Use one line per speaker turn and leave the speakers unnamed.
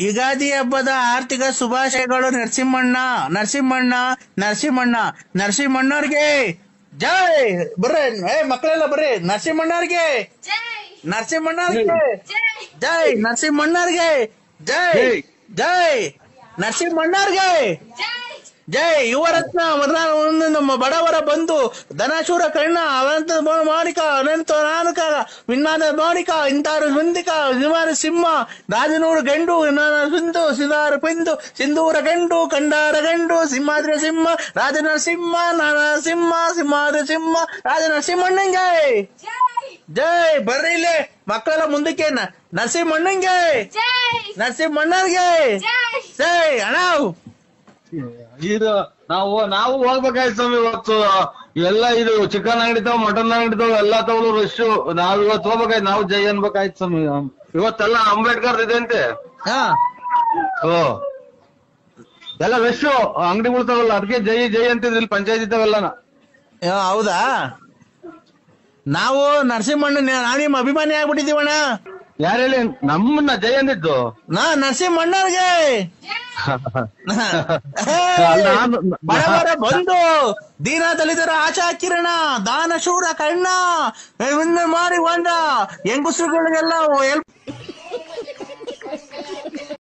ಯುಗಾದಿ ಹಬ್ಬದ ಆರ್ಥಿಕ ಶುಭಾಶಯಗಳು ನರಸಿಂಹಣ್ಣ ನರಸಿಂಹಣ್ಣ ನರಸಿಂಹಣ್ಣ ನರಸಿಂಹಣ್ಣವ್ರಿಗೆ ಜೈ ಬರ್ರಿ ಏ ಮಕ್ಕಳೆಲ್ಲ ಬರ್ರಿ ನರಸಿಂಹಣ್ಣವ್ರಿಗೆ ನರಸಿಂಹಣ್ಣವ್ರಿಗೆ ಜೈ ನರಸಿಂಹಣ್ಣವ್ರಿಗೆ ಜೈ ಜೈ ನರಸಿಂಹಣ್ಣವ್ರಿಗೆ ಜೈ ಯುವರತ್ನ ಮೊದಲ ಒಂದು ನಮ್ಮ ಬಡವರ ಬಂಧು ಧನಶೂರ ಕರ್ಣ ಅನಂತ ಮಾಣಿಕ ಅನಂತ ನಾನಕ ವಿನ್ನಾದ ಮಾಣಿಕ ಇಂತಾರು ಮುಂದಿಕ ನಿವಾರ ಸಿಂಹ ರಾಜನೂರು ಗಂಡು ವಿನ್ನಾದ ಸಿಂಧು ಸಿದಾರ ಪಿಂದು ಸಿಂಧೂರ ಗಂಡು ಕಂಡಾರ ಗಂಡು ಸಿಂಹಾದ್ರಿ ಸಿಂಹ ರಾಜನ ಸಿಂಹ ನಾನ ಸಿಂಹ ಸಿಂಹಾದ್ರಿ ಸಿಂಹ ರಾಜನ ಸಿಂಹಣ್ಣಂಗೆ ಜೈ ಬರ್ರಿ ಇಲ್ಲಿ ಮಕ್ಕಳೆಲ್ಲ ಮುಂದಕ್ಕೆ ನ- ನರಸಿಂಹಣ್ಣಂಗೆ ನರಸಿಂಹಣ್ಣವ್ರಿಗೆ ಜೈ ಅಣ್ಣ
ಇದು ನಾವು ನಾವು ಹೋಗ್ಬೇಕಾಯ್ತು ಸ್ವಾಮಿ ಇವತ್ತು ಎಲ್ಲ ಇದು ಚಿಕನ್ ಅಂಗಡಿ ತಾವ್ ಮಟನ್ ಅಂಗಡಿ ತಾವ್ ಎಲ್ಲಾ ತಗೊಳ್ಳೋ ರಶ್ ನಾವ್ ಇವತ್ತು ಹೋಗ್ಬೇಕಾಯ್ತು ನಾವು ಜೈ ಅನ್ಬೇಕಾಯ್ತು ಸ್ವಾಮಿ ಇವತ್ತೆಲ್ಲ ಅಂಬೇಡ್ಕರ್ ಇದಂತೆ
ಹಾ
ಓ ಎಲ್ಲ ರಶ್ ಅಂಗಡಿಗಳು ತಗೊಳ್ಳ ಅದಕ್ಕೆ ಜೈ ಜೈ ಅಂತಿದ್ರು ಇಲ್ಲಿ ಪಂಚಾಯತ್ ಇದ್ದಾವೆಲ್ಲನ
ಯಾ, ಹೌದಾ ನಾವು ನರಸಿಂಹಣ್ಣ ನಾವು ನಿಮ್ಮ ಅಭಿಮಾನಿ ಆಗ್ಬಿಟ್ಟಿದೀವಣ್ಣ
ಯಾರು ಹೇಳಿ ನಮ್ಮನ್ನ ಜೈ ಅಂದಿದ್ದು
ನಾ ನರಸಿಂಹಣ್ಣವ್ರಿಗೆ
ಅಲ್ಲ, ನಾನು-
ಬಡವರ ಬಂಧು ದೀನ ದಲಿತರ ಆಶಾ ಕಿರಣ ದಾನ ಶೂರ ಕಣ್ಣ ಇವ್ನ ಮಾಡಿ ಒಂದ ಹೆಂಗಸರುಗಳಿಗೆಲ್ಲ ಹೆಲ್ಪ್